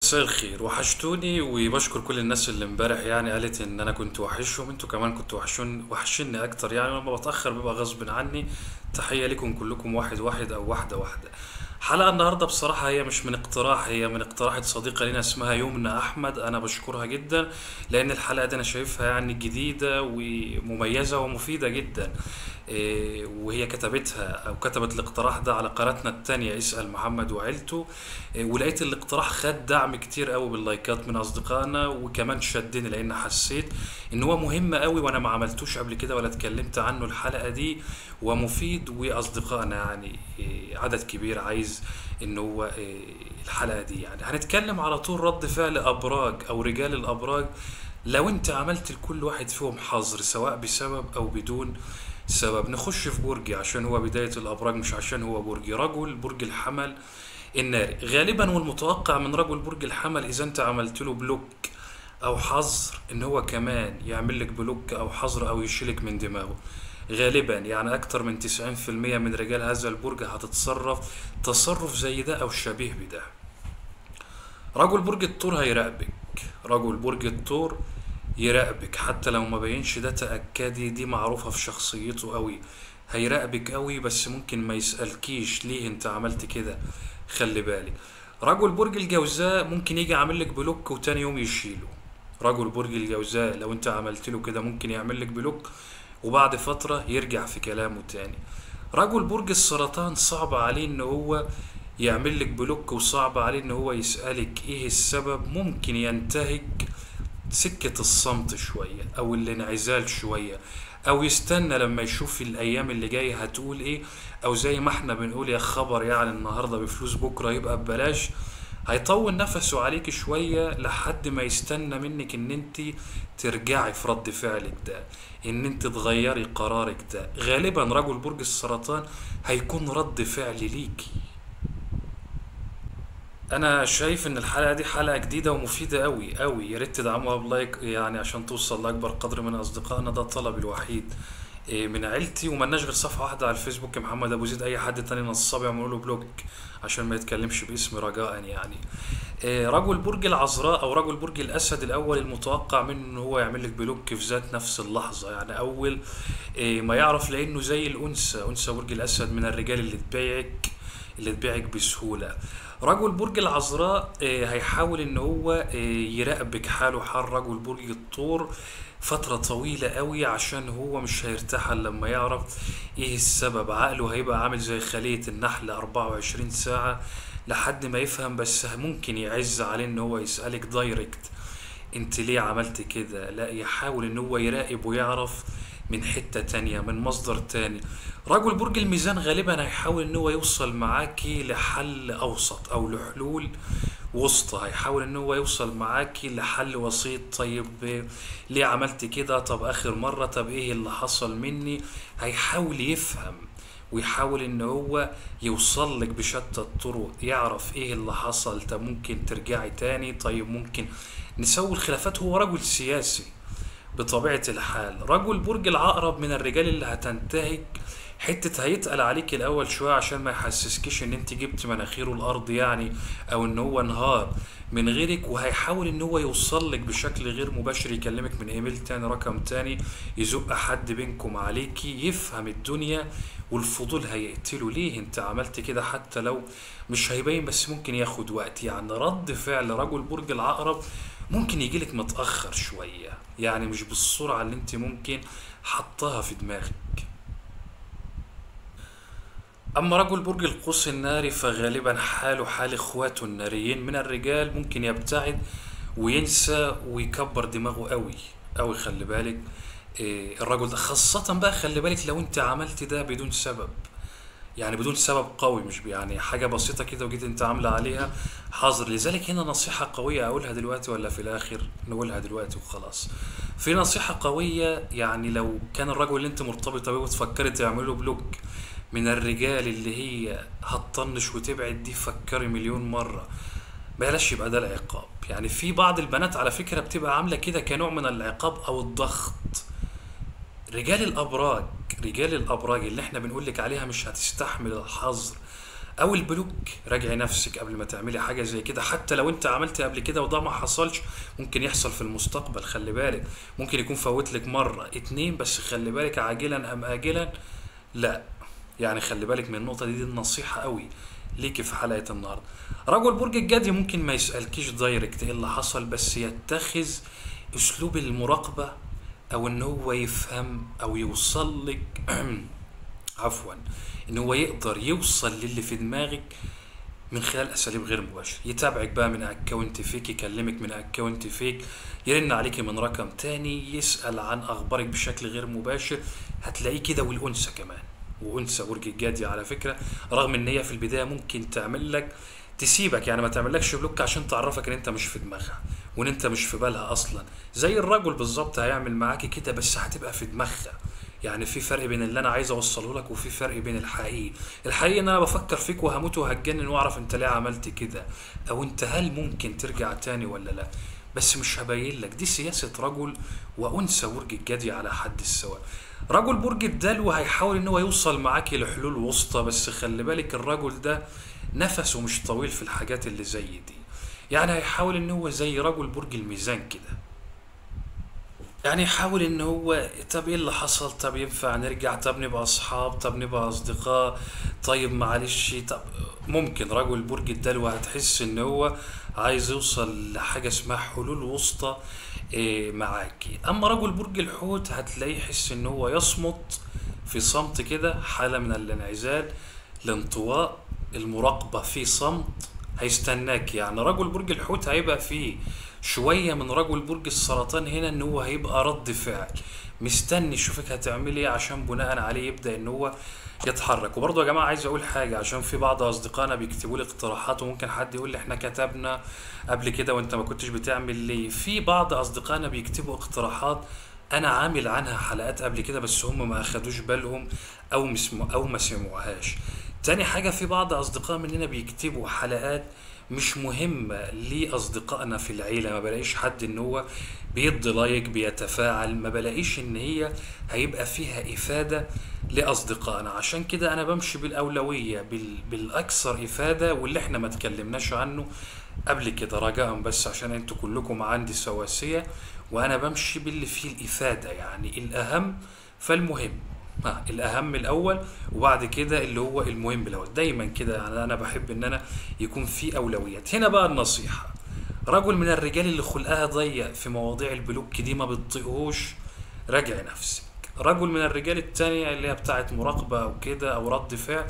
مساء الخير وحشتوني وبشكر كل الناس اللي امبارح يعني قالت ان انا كنت وحشهم انتوا كمان كنتوا وحشون وحشني اكتر يعني لما بتاخر بيبقى غصب عني تحيه لكم كلكم واحد واحد او واحده واحده حلقه النهارده بصراحه هي مش من اقتراح هي من اقتراح صديقه لنا اسمها يمنى احمد انا بشكرها جدا لان الحلقه دي انا شايفها يعني جديده ومميزه ومفيده جدا إيه، وهي كتبتها او كتبت الاقتراح ده على قناتنا التانية اسأل محمد وعيلته إيه، ولقيت الاقتراح خد دعم كتير قوي باللايكات من اصدقائنا وكمان شدني لان حسيت ان هو مهم قوي وانا ما عملتوش قبل كده ولا اتكلمت عنه الحلقة دي ومفيد واصدقائنا يعني إيه، عدد كبير عايز ان هو الحلقة دي يعني هنتكلم على طول رد فعل ابراج او رجال الابراج لو انت عملت لكل واحد فيهم حظر سواء بسبب او بدون سبب نخش في برجي عشان هو بداية الأبراج مش عشان هو برجي رجل برج الحمل الناري غالبا والمتوقع من رجل برج الحمل إذا أنت عملت له بلوك أو حظر إن هو كمان يعمل لك بلوك أو حظر أو يشيلك من دماغه غالبا يعني أكتر من 90% من رجال هذا البرج هتتصرف تصرف زي ده أو شبيه بده رجل برج الثور هيراقبك رجل برج الثور يراقبك حتى لو ما بينش ده تأكدي دي معروفة في شخصيته قوي هيراقبك قوي بس ممكن ما يسألكيش ليه انت عملت كده خلي بالك رجل برج الجوزاء ممكن يجي عامل لك بلوك وتاني يوم يشيله رجل برج الجوزاء لو انت عملت له كده ممكن يعمل لك بلوك وبعد فترة يرجع في كلامه تاني رجل برج السرطان صعب عليه ان هو يعمل لك بلوك وصعب عليه ان هو يسألك ايه السبب ممكن ينتهج سكة الصمت شوية أو الانعزال شوية أو يستنى لما يشوف الأيام اللي جاية هتقول إيه أو زي ما إحنا بنقول يا خبر يعني النهاردة بفلوس بكرة يبقى ببلاش هيطول نفسه عليك شوية لحد ما يستنى منك إن أنت ترجعي في رد فعلك ده إن أنت تغيري قرارك ده غالبا رجل برج السرطان هيكون رد فعل ليكي انا شايف ان الحلقه دي حلقه جديده ومفيده قوي قوي يا ريت تدعموها بلايك يعني عشان توصل لاكبر قدر من اصدقائنا ده الطلب الوحيد إيه، من عيلتي وملناش غير صفحه واحده على الفيسبوك يا محمد ابو زيد اي حد تاني نصاب يعملوا له بلوك عشان ما يتكلمش باسم رجاء يعني إيه، رجل برج العذراء او رجل برج الاسد الاول المتوقع منه ان هو يعمل لك بلوك في ذات نفس اللحظه يعني اول إيه، ما يعرف لانه زي الانثى انثى برج الاسد من الرجال اللي تبيعك اللي تبيعك بسهوله رجل برج العذراء آه، هيحاول ان هو آه، يراقبك حاله حال رجل برج الثور فترة طويلة قوي عشان هو مش هيرتاح إلا لما يعرف ايه السبب عقله هيبقى عامل زي خلية النحل 24 ساعة لحد ما يفهم بس ممكن يعز عليه ان هو يسألك دايركت انت ليه عملت كده لا يحاول ان هو يراقب ويعرف من حتة تانية من مصدر تاني رجل برج الميزان غالبا هيحاول ان هو يوصل معاكي لحل اوسط او لحلول وسطى هيحاول ان هو يوصل معاكي لحل وسيط طيب ليه عملت كده طب اخر مرة طب ايه اللي حصل مني هيحاول يفهم ويحاول ان هو يوصل لك بشتى الطرق يعرف ايه اللي حصل طب ممكن ترجعي تاني طيب ممكن نسوي الخلافات هو رجل سياسي بطبيعة الحال رجل برج العقرب من الرجال اللي هتنتهك حتة هيتقل عليك الأول شوية عشان ما يحسسكيش إن أنت جبت مناخيره الأرض يعني أو إن هو انهار من غيرك وهيحاول إن هو يوصل لك بشكل غير مباشر يكلمك من إيميل تاني رقم تاني يزق حد بينكم عليكي يفهم الدنيا والفضول هيقتله ليه أنت عملت كده حتى لو مش هيبين بس ممكن ياخد وقت يعني رد فعل رجل برج العقرب ممكن يجيلك متأخر شوية يعني مش بالسرعة اللي انت ممكن حطها في دماغك أما رجل برج القوس الناري فغالبا حاله حال إخواته الناريين من الرجال ممكن يبتعد وينسى ويكبر دماغه قوي قوي خلي بالك إيه الرجل ده خاصة بقى خلي بالك لو انت عملت ده بدون سبب يعني بدون سبب قوي مش يعني حاجة بسيطة كده وجيت انت عاملة عليها حظر لذلك هنا نصيحة قوية اقولها دلوقتي ولا في الاخر نقولها دلوقتي وخلاص في نصيحة قوية يعني لو كان الرجل اللي انت مرتبطة بيه وتفكري تعمله بلوك من الرجال اللي هي هتطنش وتبعد دي فكري مليون مرة بلاش يبقى ده العقاب يعني في بعض البنات على فكرة بتبقى عاملة كده كنوع من العقاب او الضغط رجال الابراج رجال الابراج اللي احنا بنقول لك عليها مش هتستحمل الحظر او البلوك راجعي نفسك قبل ما تعملي حاجه زي كده حتى لو انت عملت قبل كده وده ما حصلش ممكن يحصل في المستقبل خلي بالك ممكن يكون فوت لك مره اتنين بس خلي بالك عاجلا ام اجلا لا يعني خلي بالك من النقطه دي دي النصيحه قوي ليكي في حلقه النهارده رجل برج الجدي ممكن ما يسالكيش دايركت ايه اللي حصل بس يتخذ اسلوب المراقبه او ان هو يفهم او يوصل لك عفوا ان هو يقدر يوصل للي في دماغك من خلال اساليب غير مباشره يتابعك بقى من اكونت فيك يكلمك من اكونت فيك يرن عليك من رقم تاني يسال عن اخبارك بشكل غير مباشر هتلاقيه كده والانثى كمان وانثى برج الجدي على فكره رغم ان هي في البدايه ممكن تعمل لك تسيبك يعني ما تعملكش بلوك عشان تعرفك ان انت مش في دماغها وان انت مش في بالها اصلا زي الرجل بالظبط هيعمل معاكي كده بس هتبقى في دماغها يعني في فرق بين اللي انا عايز اوصله لك وفي فرق بين الحقيقي الحقيقي ان انا بفكر فيك وهموت وهتجنن واعرف انت ليه عملت كده او انت هل ممكن ترجع تاني ولا لا بس مش هبين لك دي سياسة رجل وأنثى برج الجدي على حد السواء رجل برج الدلو هيحاول ان هو يوصل معاكي لحلول وسطى بس خلي بالك الرجل ده نفسه مش طويل في الحاجات اللي زي دي يعني هيحاول ان هو زي رجل برج الميزان كده يعني يحاول ان هو طب ايه اللي حصل طب ينفع نرجع طب نبقى اصحاب طب نبقى اصدقاء طيب معلش طب ممكن رجل برج الدلو هتحس ان هو عايز يوصل لحاجة اسمها حلول وسطى إيه معاكي اما رجل برج الحوت هتلاقيه يحس ان هو يصمت في صمت كده حالة من الانعزال الانطواء المراقبة في صمت هيستناك يعني رجل برج الحوت هيبقى فيه شوية من رجل برج السرطان هنا ان هو هيبقى رد فعل مستني يشوفك هتعملي ايه عشان بناء عليه يبدأ ان هو يتحرك وبرضه يا جماعة عايز اقول حاجة عشان في بعض اصدقائنا بيكتبوا لي اقتراحات وممكن حد يقول لي احنا كتبنا قبل كده وانت ما كنتش بتعمل ليه في بعض اصدقائنا بيكتبوا اقتراحات انا عامل عنها حلقات قبل كده بس هم ما اخدوش بالهم او مسمو او ما سمعوهاش تاني حاجة في بعض اصدقاء مننا بيكتبوا حلقات مش مهمة لأصدقائنا في العيلة ما بلاقيش حد ان هو بيدي لايك بيتفاعل ما بلاقيش ان هي هيبقى فيها افادة لأصدقائنا عشان كده انا بمشي بالأولوية بال... بالاكثر افادة واللي احنا ما تكلمناش عنه قبل كده رجاء بس عشان انتوا كلكم عندي سواسية وانا بمشي باللي فيه الافادة يعني الاهم فالمهم ها الاهم الاول وبعد كده اللي هو المهم الاول دايما كده يعني انا بحب ان انا يكون في اولويات هنا بقى النصيحه رجل من الرجال اللي خلقها ضيق في مواضيع البلوك دي ما بتطيقهوش راجع نفسك رجل من الرجال التانية اللي هي بتاعت مراقبة او كده او رد فعل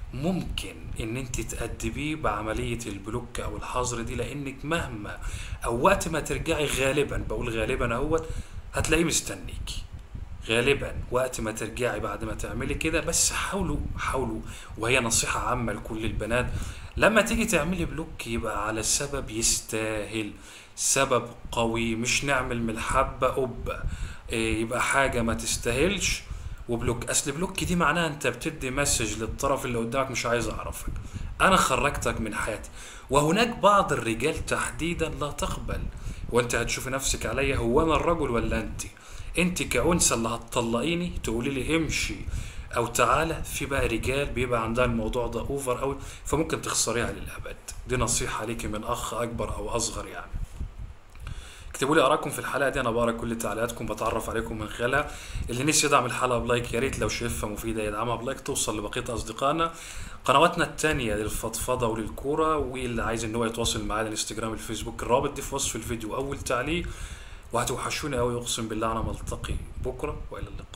ممكن ان انت تأدبيه بعملية البلوك او الحظر دي لانك مهما او وقت ما ترجعي غالبا بقول غالبا اهوت هتلاقيه مستنيكي غالبا وقت ما ترجعي بعد ما تعملي كده بس حاولوا حاولوا وهي نصيحة عامة لكل البنات لما تيجي تعملي بلوك يبقى على سبب يستاهل سبب قوي مش نعمل من الحبة قبة إيه، يبقى حاجة ما تستاهلش وبلوك اصل بلوك دي معناها انت بتدي مسج للطرف اللي قدامك مش عايز اعرفك انا خرجتك من حياتي وهناك بعض الرجال تحديدا لا تقبل وانت هتشوفي نفسك عليا هو انا الرجل ولا انت انت كأنثى اللي هتطلقيني تقولي لي امشي او تعالى في بقى رجال بيبقى عندها الموضوع ده اوفر قوي فممكن تخسريها للابد دي نصيحه ليكي من اخ اكبر او اصغر يعني اكتبوا لي ارائكم في الحلقه دي انا بقرا كل تعليقاتكم بتعرف عليكم من خلالها اللي نفسي يدعم الحلقه بلايك يا ريت لو شايفها مفيده يدعمها بلايك توصل لبقيه اصدقائنا قنواتنا التانية للفضفضة وللكورة واللي عايز ان هو يتواصل معايا الانستجرام الفيسبوك الرابط دي في وصف الفيديو اول تعليق وهتوحشوني قوي اقسم بالله انا ملتقي بكره والى اللقاء